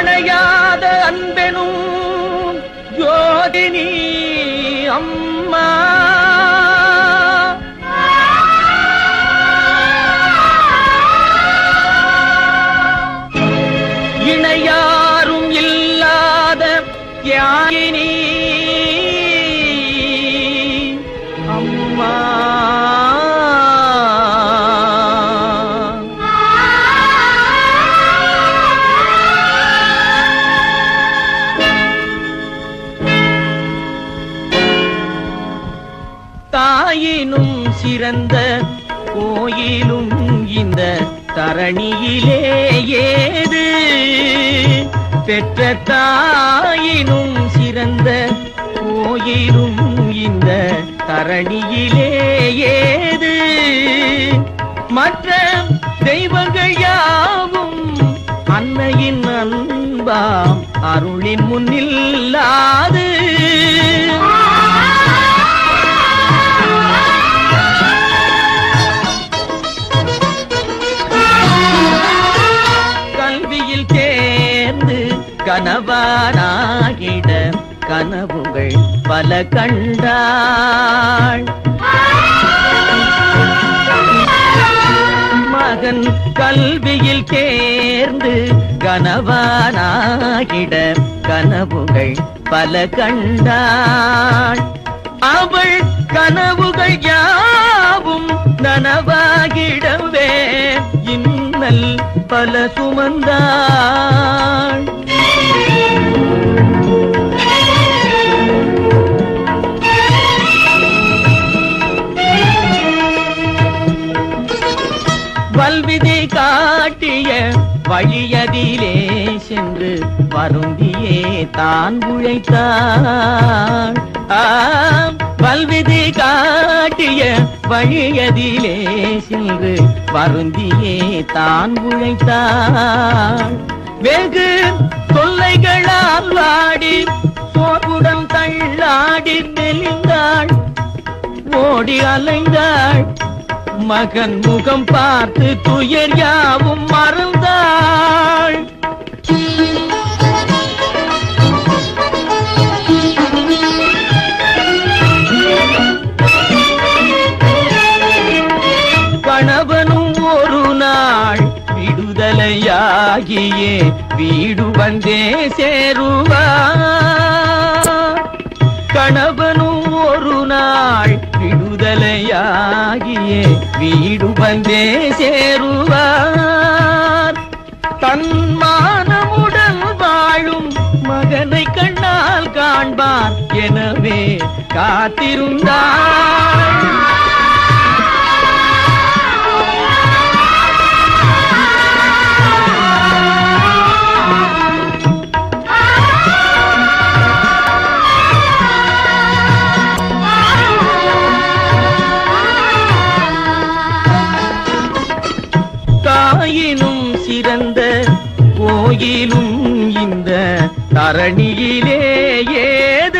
அணையாத அன்பெனும் ஜோதினி அம்மா இணையாரும் இல்லாத யாயினி அம்மா தாயினும் சிறந்த கோயிலும் இந்த தரணியிலே ஏது பெற்ற தாயினும் சிறந்த கோயிலும் இந்த தரணியிலே ஏது மற்ற தெய்வங்கள் யாவும் அன்னையின் அன்பாம் அருளின் முன்னில்லாது கல்வியில் தேர்ந்து கனவானாகிட கனவுகள் பல கண்டாள் மகன் கல்வியில் தேர்ந்து கனவானாகிட கனவுகள் பல கண்டாள் அவள் கனவுகள் யாவும் நனவாகிடவே இன்னல் பல சுமந்தாள் வல்விதை காட்டிய வழியதிலே சென்று வருந்தியே தான் உழைத்தாள் ஆம், வல்விதை காட்டிய வழியதிலே சென்று வருந்தியே தான் உழைத்தாள் வெகு தொல்லைகளால் வாடி சோர்வுடன் தள்ளாடி நெளிந்தாள் ஓடி அலைந்தாள் மகன் முகம் பார்த்து துயர் யாவும் மறந்தாள் கணவனும் ஒரு நாள் விடுதலையாகியே வீடு வந்தே சேருவார் கணவனும் ஒரு நாள் விடுதலையாகியே வீடு வந்தே சேருவார் தன்மானமுடன் வாழும் மகனை கண்ணால் காண்பார் எனவே காத்திருந்தார் தாயினும் சிறந்த கோயிலும் இந்த தரணியிலே ஏது